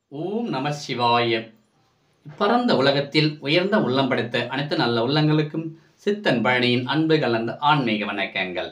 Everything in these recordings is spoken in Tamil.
ஓம் நம சிவாய பரந்த உலகத்தில் உயர்ந்த உள்ளம் படைத்த அனைத்து நல்ல உள்ளங்களுக்கும் சித்தன் பழனியின் அன்பு கலந்த ஆன்மீக வணக்கங்கள்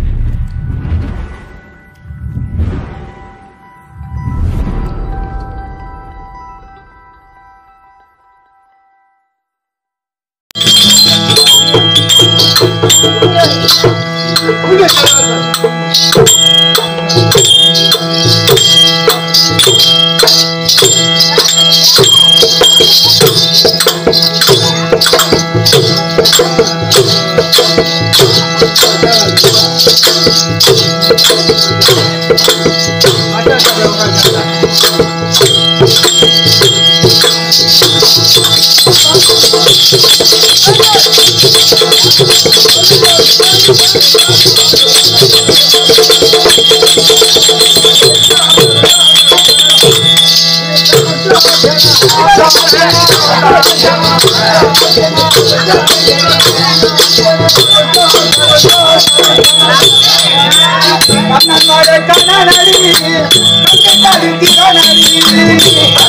கண்ணனோட கண்ணனடி கண்ணனடி கண்ணனடி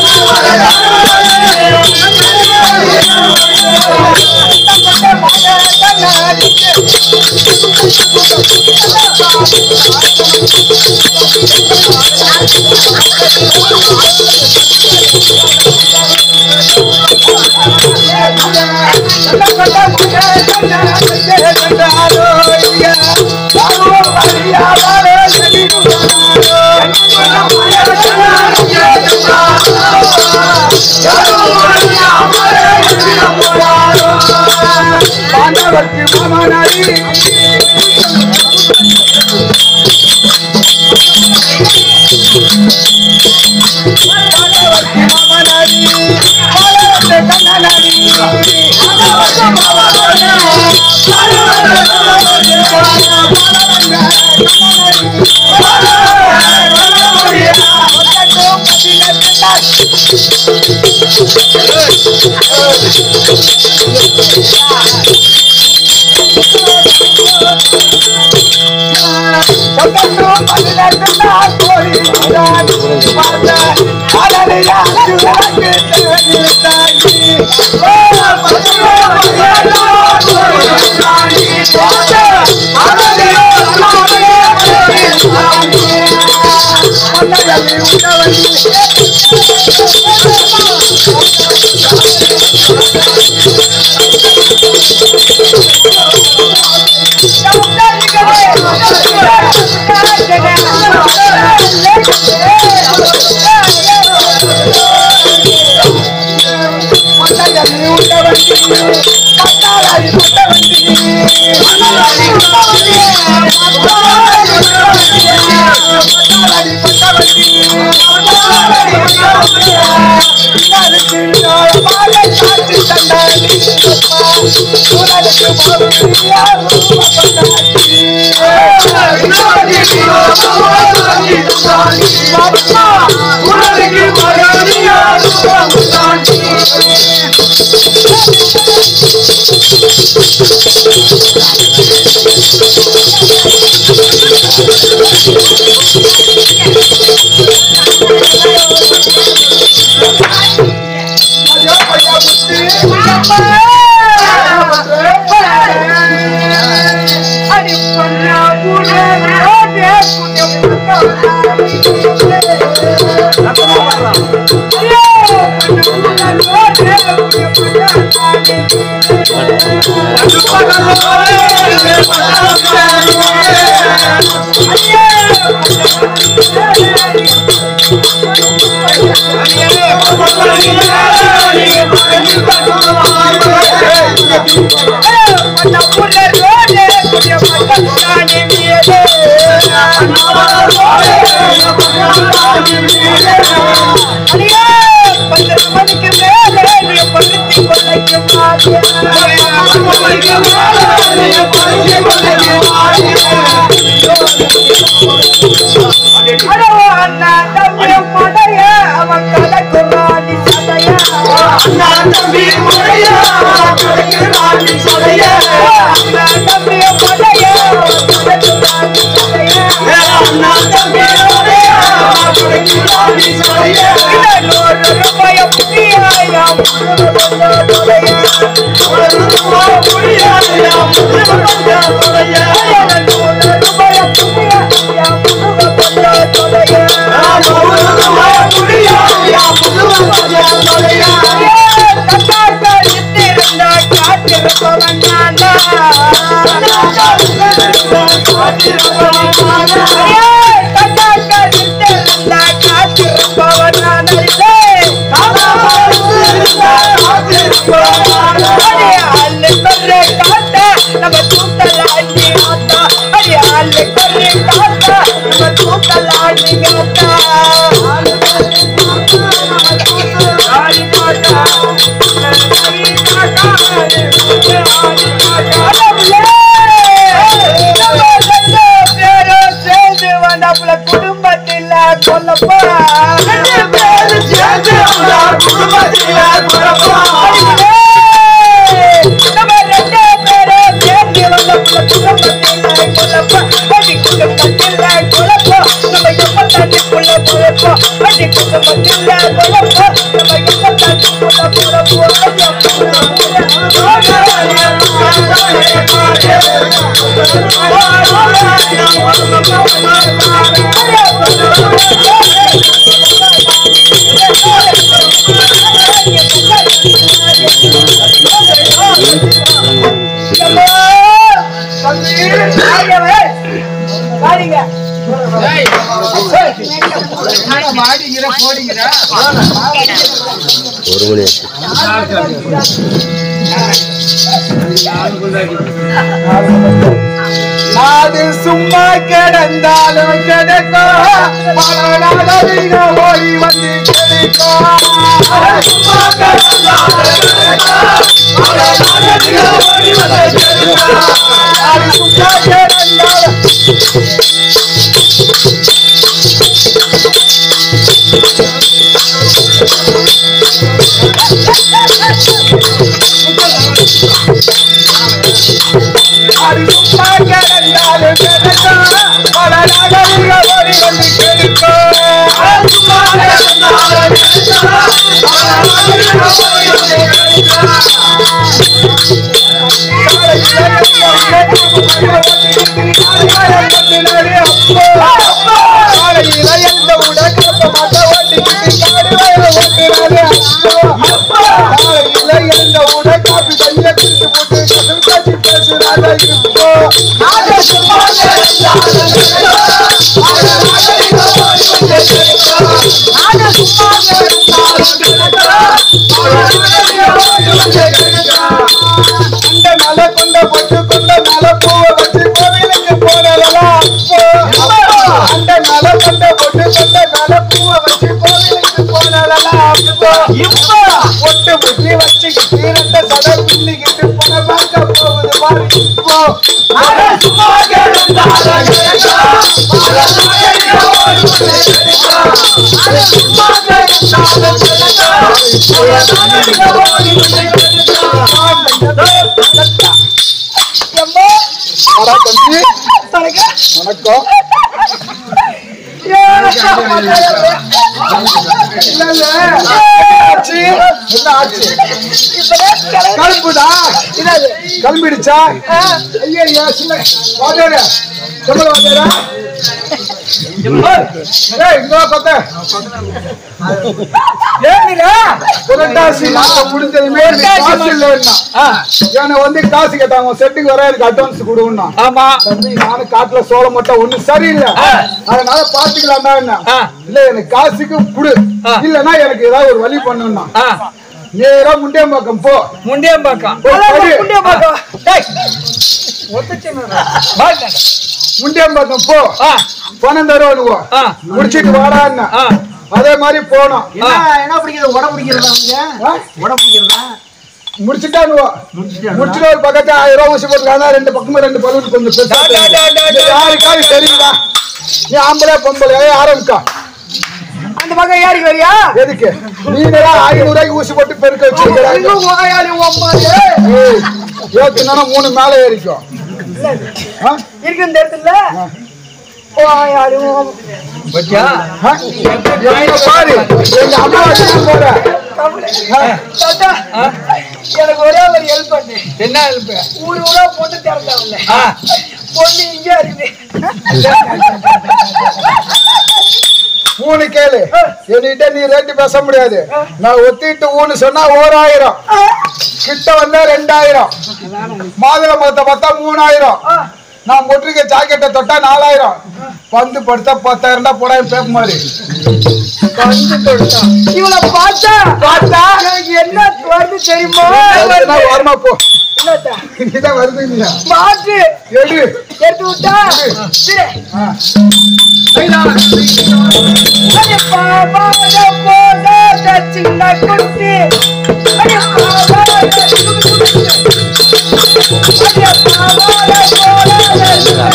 பாண்டவர்க்கு மாமனாரி பாண்டவர்க்கு மாமனாரி பாண்டவர்க்கு கண்ணனாரி பாண்டவர்க்கு மாமனாரி தம்பி குடும்பத்தில் கொல்லப்பா ஒரு மணி ஆச்சு அது சும்மா கிடந்தாலும் கிடைக்கும் பல நாளிக ஓடி வந்து கிடைக்கும் அது சும்மா கிடந்தாலும் கிடைக்கும். பல நாளிக ஓடி வந்து கிடைக்கும். அது சும்மா கிடந்தாலும் அது சும்மா கிடந்தாலும் கிடைக்கும். பல நாளிக ஓடி வந்து கிடைக்கும். அது சும்மா கிடந்தாலும் கிடைக்கும். பல நாளிக ஓடி வந்து கிடைக்கும். அந்த மலை கொண்ட பொட்டு கொண்ட மலை பூவை வச்சு கோவிலுக்கு போனதெல்லாம் அப்போ அந்த மலை கொண்ட பொட்டு கொண்ட மலை பூவை வச்சு கோவிலுக்கு போனதெல்லாம் அப்போ இப்போ பொட்டு புத்தி வச்சுக்கிட்டு ரெண்ட சடை பின்னிக்கிட்டு பண பார்க்க போகுது பாரு இப்போ அட சும்மா கேளுந்தாரா கேட்டா பல நாளைக்கு ஓடி வந்து கேட்டா அட சும்மா கேளுந்தாரா கேட்டா பல நாளைக்கு ஓடி வந்து கேட்டா வரா தம்பி வணக்கம் கல்புடா கல்பிடுச்சா ஐயா சின்ன வாத்தியாரே சொல்ல வாத்தியாரா ஏய் இங்க வா பத்த ஏனில புரட்டாசி மாசம் முடிஞ்சதுமே எனக்கு காசு இல்லைன்னா என்னை வந்து காசு கேட்டாங்க உன் செட்டுக்கு வர எனக்கு அட்வான்ஸ் கொடுன்னா ஆமா தம்பி நானும் காட்டுல சோளம் மட்டும் ஒண்ணு சரியில்லை அதனால பாத்துக்கலாம் என்ன இல்ல எனக்கு காசுக்கு குடு இல்லன்னா எனக்கு ஏதாவது ஒரு வழி பண்ணுன்னா ஆ, நேரா முண்டியம்பாக்கம் போ முண்டியம்பாக்கம் போ, படி. டேய், வாங்க. முண்டியம்பாக்கம் போ ஆ, பணம் தருவானுவோ ஆ, முடிச்சிட்டு வாடான்னா ஆ. அதே மாதிரி போனோம் என்ன பிடிக்கிறது உட பிடிக்கிறதா அவங்க ஆ? உட பிடிக்கிறதா முடிச்சுட்டானுவோ முடிச்சுட்டு ஒரு பக்கத்து ஆயிரம் ரூபாய் ஊசி போட்டுருக்காங்க ரெண்டு பக்கமும் ரெண்டு பலூன் கொஞ்சம் பெருசா டா, டா, டா, டா, தெரியுது. யாருக்காவது தெரியுதா நீ ஆம்பளை பொம்பளை ஆரம்பிக்கா அந்த பக்கம் ஏறிக்கு வரியா எதுக்கு நீங்களா ஐநூறு ரூபாய்க்கு ஊசி போட்டு பெருக்க வச்சிருக்கிறாங்க ஓயாளி ஒம்பாது ஏத்துனா மூணு மேல ஏறிக்கும் ஆ? இருக்கு இந்த இடத்துல பத்தியா ஆ? எங்க பாரு எங்க அம்மா வச்சு போற தாத்தா எனக்கு ஒரே ஒரு ஹெல்ப் பண்ணு என்ன ஹெல்ப் ஊரு ஊரா பொண்ணு திறந்தாங்கல்ல பொண்ணு இங்க இருக்குது மூணு கேளு என்கிட்ட நீ ரேட்டு பேச முடியாது நான் ஒத்திட்டு ஊன்னு சொன்னா ஓராயிரம் கிட்ட வந்தா ரெண்டாயிரம் மாதுளை மரத்தை பார்த்தா மூணாயிரம் நான் முற்றுகை ஜாக்கெட்டை தொட்டா நாலாயிரம் பந்து படுத்தா பத்தாயிரம் தான் போடாம பேப்ப மாதிரி இவனை பார்த்தா பார்த்தா எனக்கு என்ன வருது தெரியுமா நான் வரமா போ என்னத்தா? நீதான் வருது இல்லையா மாட்டு எடு எடுத்து விட்டா சரி. அடி பாவாட போடாத சின்ன குட்டி அடி பாவாட அடி பாவாட போடாத சின்ன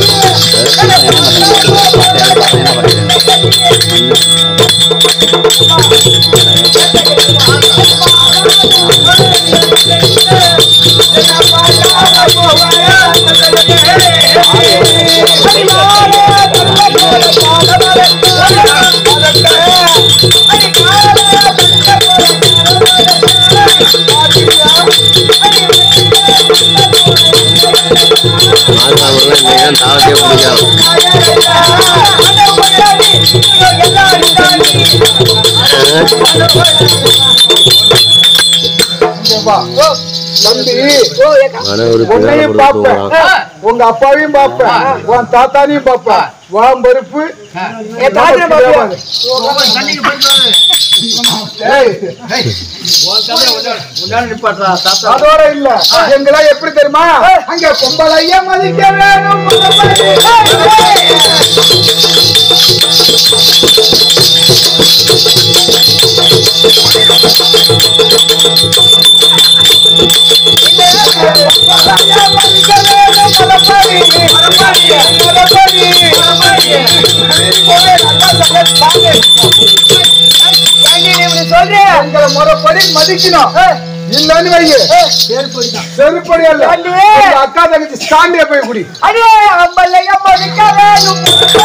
ஆள்காமெல்லாம் இன்னைக்கு தாவத்தே பிடிக்காது இங்க வா. தம்பி மன உறுப்பு உன்னையும் பார்ப்பேன் உங்க அப்பாவையும் பார்ப்பேன் உன் தாத்தானையும் பார்ப்பேன் வான் பருப்பு என் தாத்தனை பாப்பியா? ஏய், அதோட இல்ல எங்கெல்லாம் எப்படி தெரியுமா அங்க பொம்பளைய மதிக்க வேணும் பொம்பளை. எங்களை முறைப்படி மதிக்கணும் இல்லன்னு வைங்க செருப்படி அல்ல அண்ணே. உங்க அக்கா தங்கச்சி ஸ்டாண்டே போய் குடி அடே அம்பளைய மதிக்க வேணும்